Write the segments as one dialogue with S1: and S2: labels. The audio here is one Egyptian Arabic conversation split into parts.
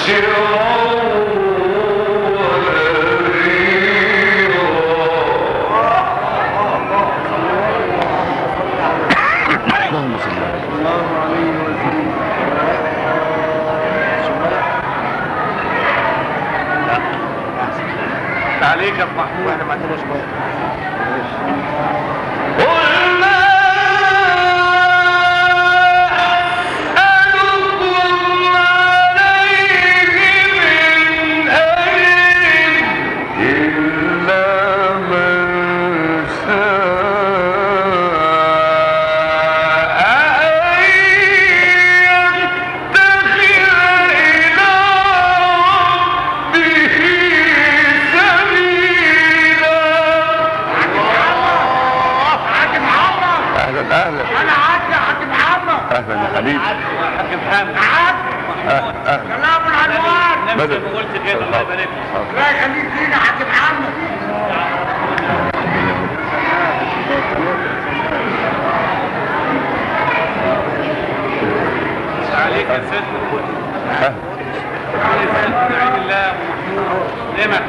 S1: اللهم صل على
S2: عليك يا ابو محمود
S3: احنا ما عندناش ميه
S1: اهلا اهلا
S3: انا عاد يا حاج محمد
S1: اهلا يا حبيبي
S2: حاج محمد
S3: عاد
S1: أهلا، اهلا
S3: كلام العنوان
S2: نفس
S1: بدل.
S2: ما قلت كده الله يبارك لك
S3: لا يخليك فينا حاج محمد
S2: عليك يا سيدنا
S1: أهلا.
S2: عليك يا سيدنا عين الله يا ابو محمود نعمة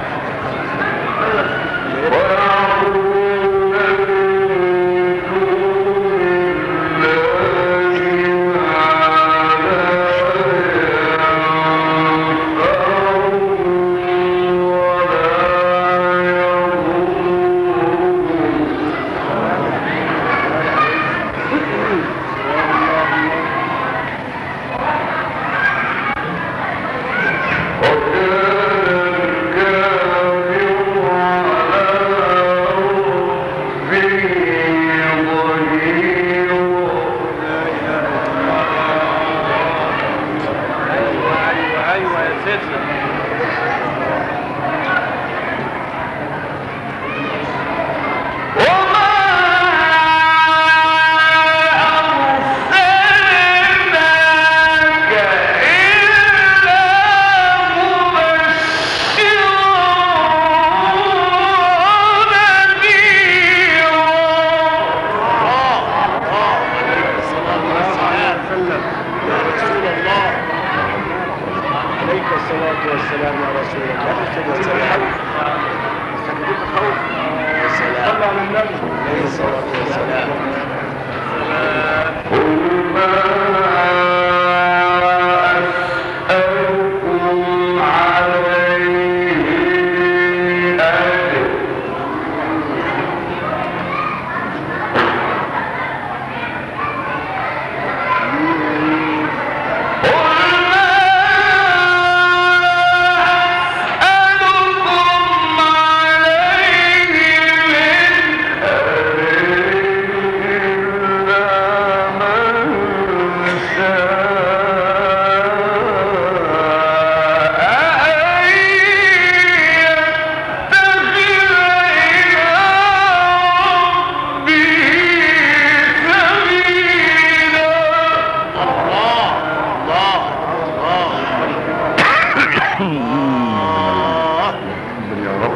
S2: ايوه ايوه ايوه يا سيدنا
S3: عليك الصلاة والسلام يا رسول الله والسلام صلى على النبي عليه الصلاة والسلام
S1: يا رب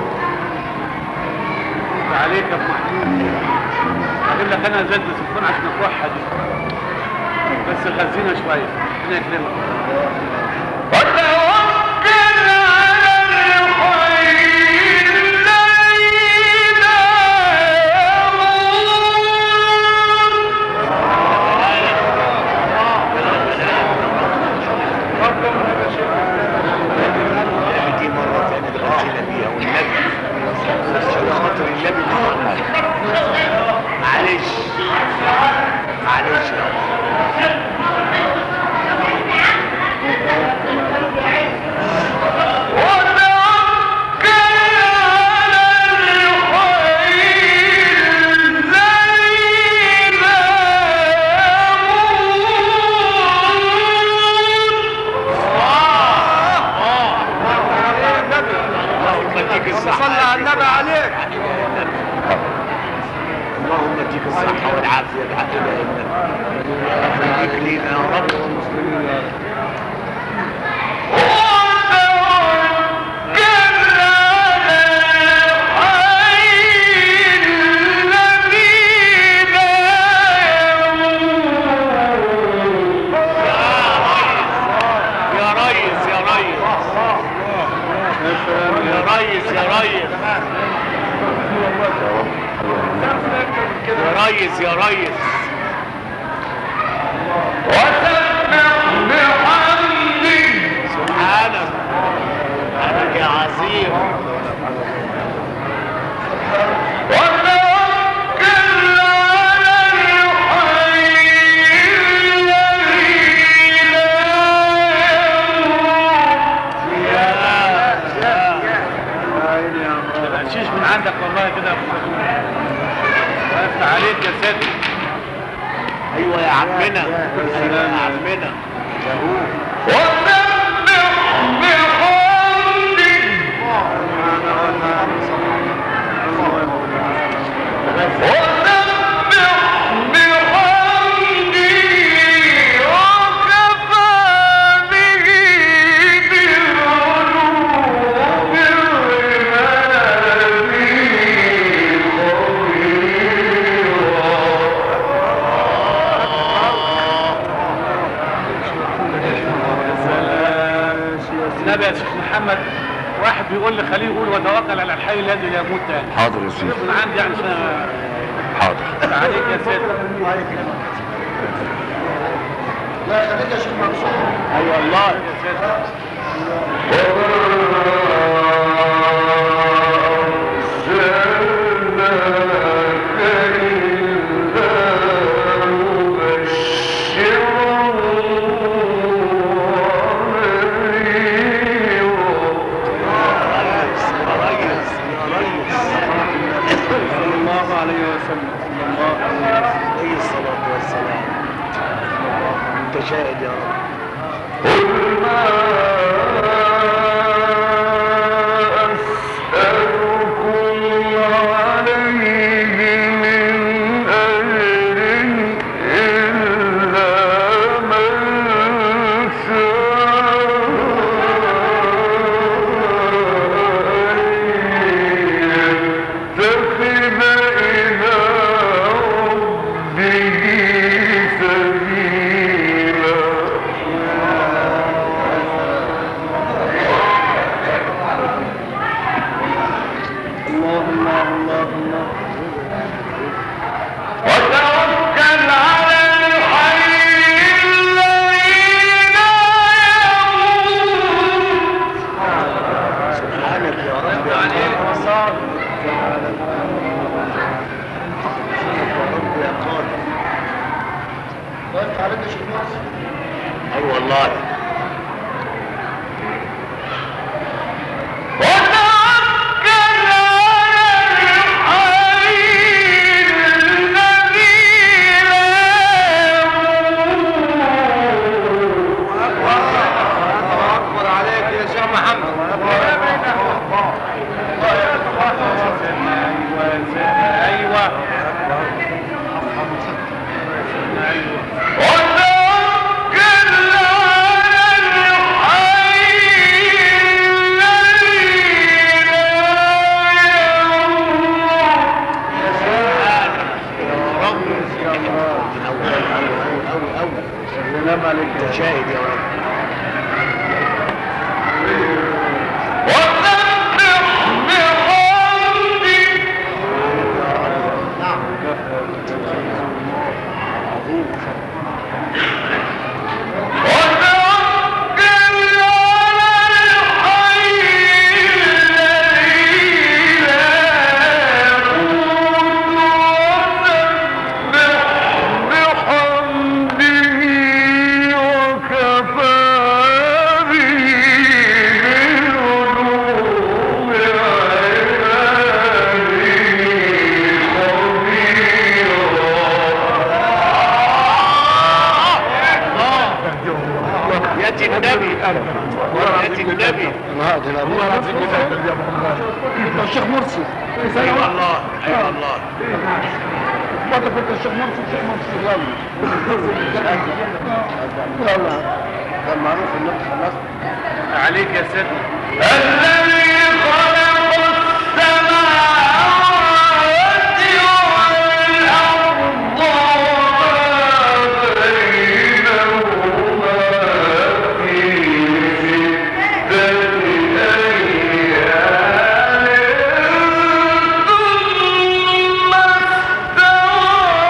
S2: عليك يا ابو محمود اقول لك انا زاد سكون عشان اتوحد بس خزينا شويه ربنا يكرمك
S3: دي مرة تانية دخلنا بيها والنبي عشان خاطر النبي محمد معلش معلش يا رب. اللهم اديك الصحة صلى على النبي عليك اللهم اديك الصحة والعافية بعقل النبي خليك لينا يا رب يا ريس يا ريس ريس يا ريس سبحانك سبحانك يا عظيم
S2: القشيش من عندك والله كده يا أبو فهمي. وقفت عليك يا سيدي
S3: ايوه يا عمنا ايوه يا عمنا
S2: النبي يا شيخ محمد واحد بيقول لي خليه يقول وتوكل على الحي الذي لا يموت تاني
S1: حاضر يا سيدي
S2: من عندي يعني عشان
S1: حاضر
S2: عليك يا سيدي
S3: ايوه والله
S2: يا سيدي
S3: ريس يا ريس يا ريس
S2: صلى الله عليه وسلم صلى الله عليه وسلم
S3: عليه الصلاة والسلام انت شاهد يا رب
S2: الله الله الله الله
S3: سبحانك يا رب يا رب يا قادر اي والله
S1: اكبر عليك يا شيخ محمد
S2: ايوه يا سيدي ايوه ايوه
S3: يا رب أول أول أول أول
S2: سلام عليك
S3: انت شاهد يا رب ياتي النبي ياتي النبي
S1: الشيخ مرسي
S3: اي والله اي والله
S1: مرة كنت الشيخ مرسي الشيخ مرسي يلا يلا كان معروف ان انت خلصت
S2: عليك يا سيدي
S4: ثم استوى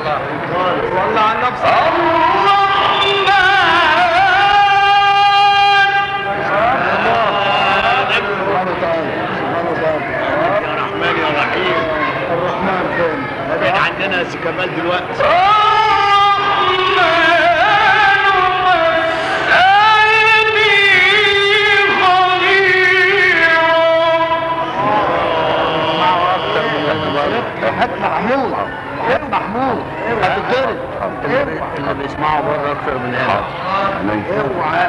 S2: الله والله عن نفسك
S1: سبحانه وتعالى سبحانه وتعالى
S3: يا رحمن يا رحيم
S1: الرحمن فين
S3: بقى عندنا سي كمال دلوقتي
S1: هات محمود هات محمود هتتضرب
S3: اللي بيسمعوا بره اكتر من هنا
S1: اوعى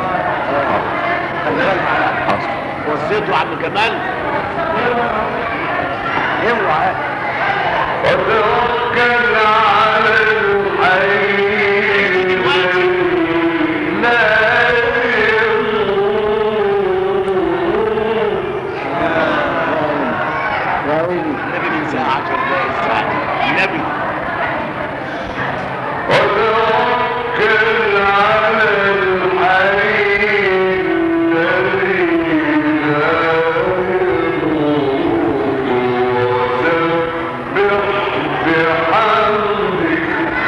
S1: خلي بالك على
S3: وصيته عم كمال
S1: اوعى
S4: وتوكل على الحي لا
S1: يا ويلي
S3: النبي من ساعة 10 دقايق الساعة النبي
S4: وتوكل على الحي الذي لا يموت وسبح بحمده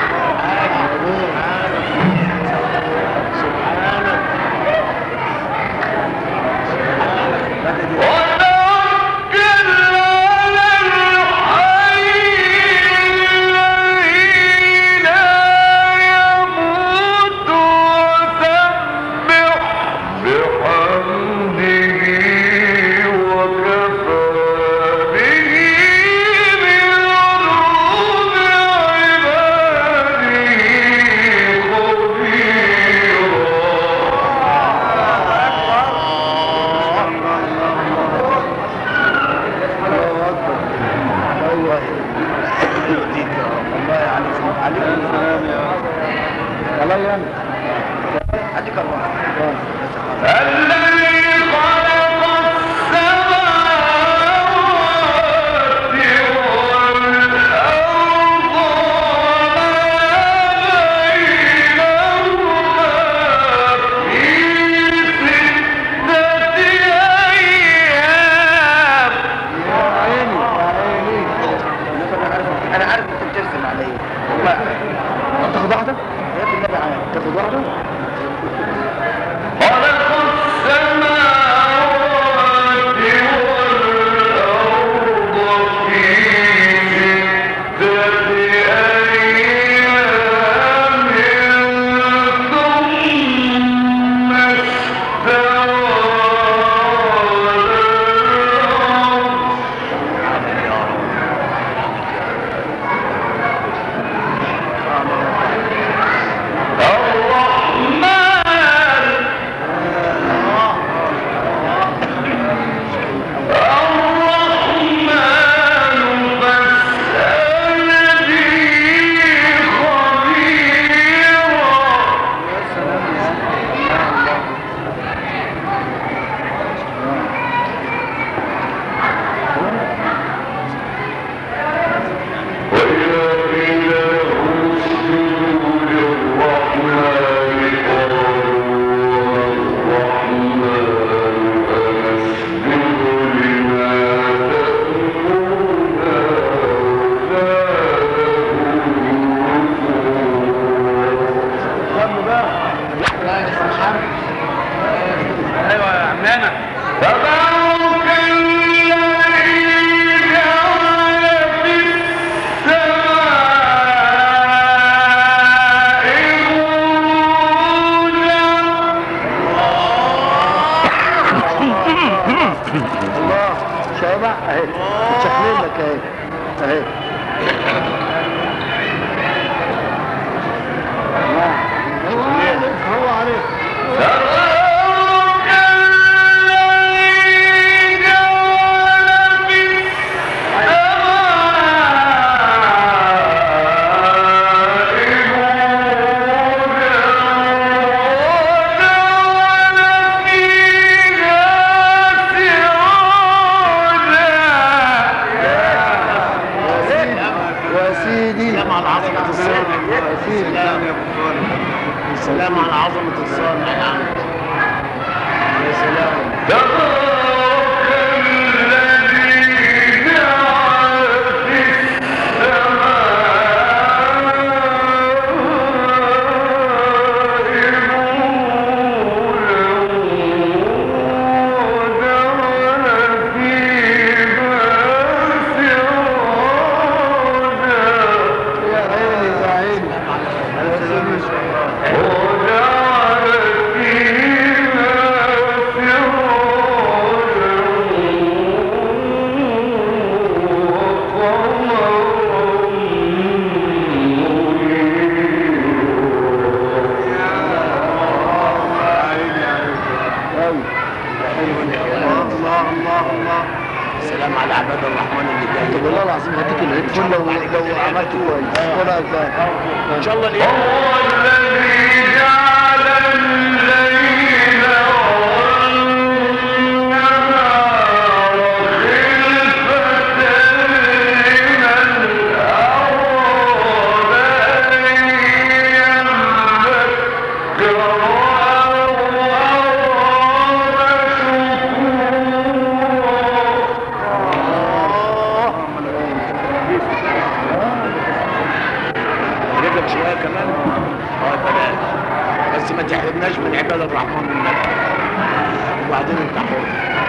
S4: وتوكل على الحي الذي لا يموت وسبح بحمده وكفى به بذنوب عباده
S1: الله اكبر ايوه الله يعليك عليك السلام يا الله يعلم عليك الله
S4: الذي خلق السماوات والأرض وما بينهما في ستة أيام
S1: يا عيني يا عيني انا عارف انت بترسم عليا والله تاخد واحده يا ابن النبي عارف تاخد واحده
S4: خلق السماوات والأرض في ستة أيام ثم استوى على العرش الرحمن الرحمن فاسأل به خبيرا وإذا قيل لهم اسجدوا للرحمن قالوا الرحمن أنسجد لما تأمرنا
S2: ايوه يا عمنا
S4: تبارك الذي جعل في السماء بروجا
S1: الله شايبع اهي شكلين لك اهي اهي الله. هو عليك هو عليك
S4: تبارك الذي جعل في
S1: وسيدي
S3: سلام على عظمة الصانع
S1: وسيدي
S3: سلام يا ابو خالد سلام على عظمة الصانع يا عم يا سلام
S4: تبارك الذي جعل في السماء
S1: الله الله الله الله
S3: السلام على عباد الرحمن اللي جاي
S1: طب والله العظيم هديك الهيدفون لو لو عملت كويس وانا قاعد
S3: ان شاء الله الايه
S4: هو الذي جعل الليل والنهار خلفة لمن أراد أن يذكر أو أراد شكورا
S3: رجب شويه كمان اه بلاش بس ما تحرمناش من عباد الرحمن والنبي وبعدين انت حر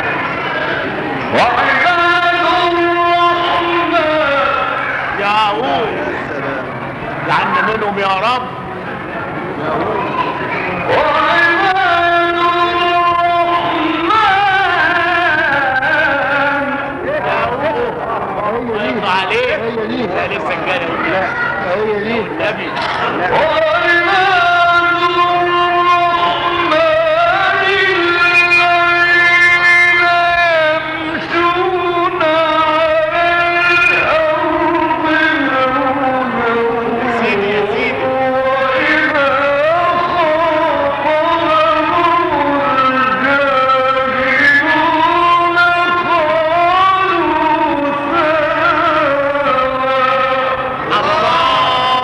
S4: وعباد الرحمن
S3: يا هو لعنا منهم يا رب
S4: وعباد الرحمن
S3: الله عليك
S1: هي دي.
S3: لا لسه الجاي
S1: لا هي دي
S3: النبي
S4: وعباد الرحمن الذين يمشون على الأرض هونا
S3: سيدي يا سيدي
S4: وإذا خاطبهم الجاهلون قالوا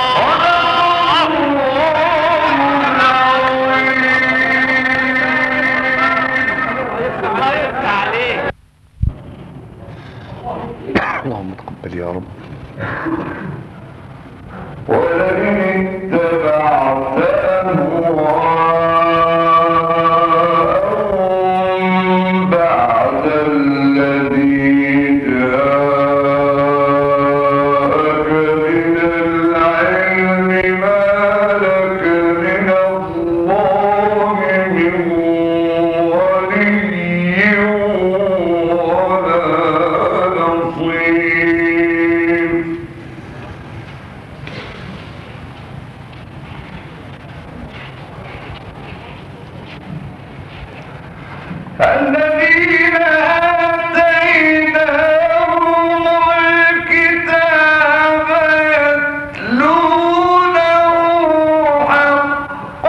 S3: الله يفتح عليك
S1: اللهم تقبل يا رب
S4: ولئن اتبعت أهواءهم بعد الذي جاءك من العلم ما لك من الله من ولي ولا نصير الذين آتيناهم الكتاب يتلونه حق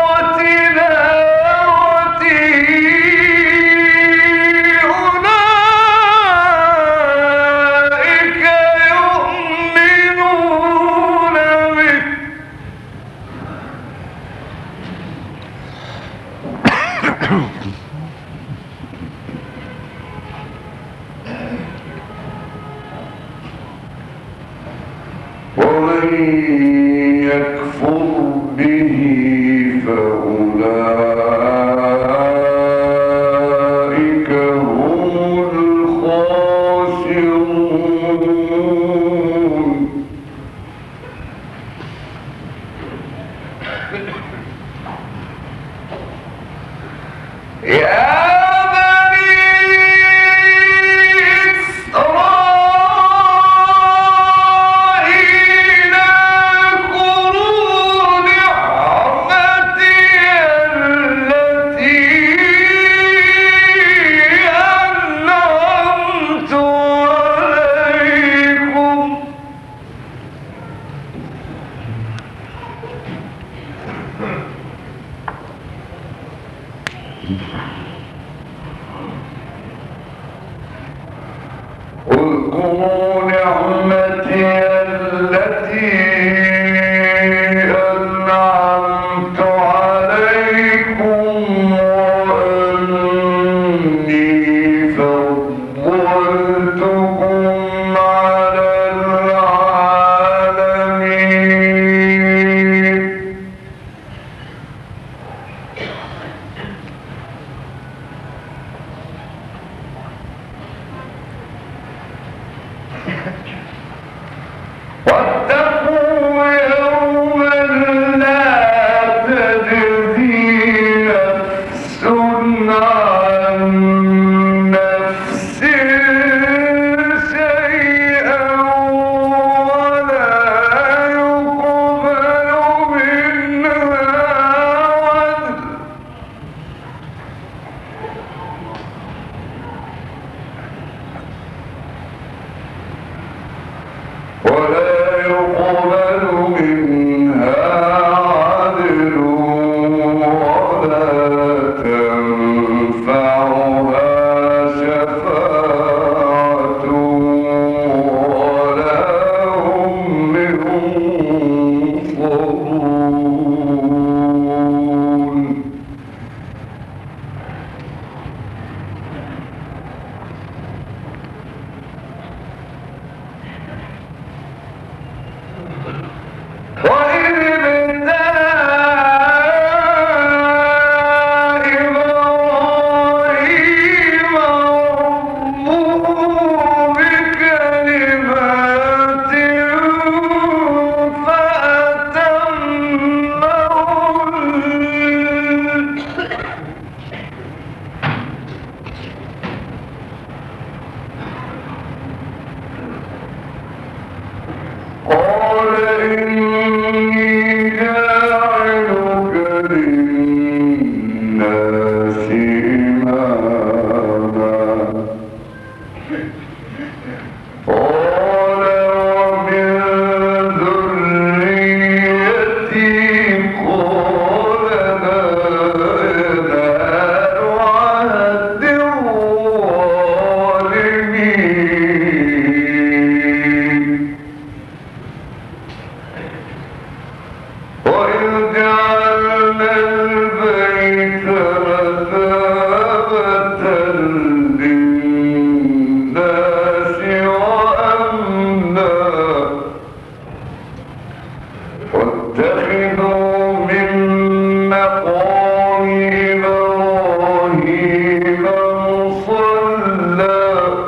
S4: تلاوته أولئك يؤمنون به ومن يكفر به فأولئك هم الخاسرون يا بني إسرائيل اذكروا نعمتي التي أنعمت عليكم اذكروا نعمتي التي أنعمت عليكم وأني فضلتكم على العالمين واتقوا يوما لا تجزي نفس عن نفس شيئا ولا يقبل منها عدل للناس وأمنا واتخذوا من مقام إبراهيم مصلى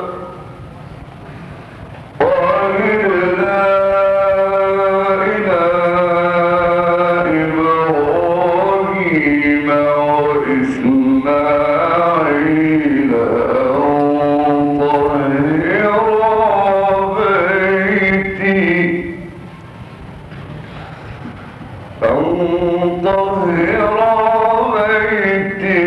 S4: وعهدنا إلى إبراهيم وإسماعيل أن طهر بيتي أن طهر بيتي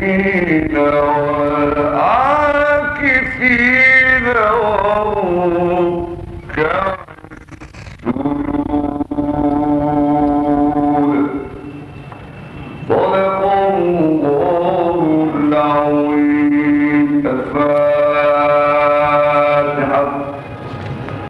S4: للطائفين والعاكفين والركع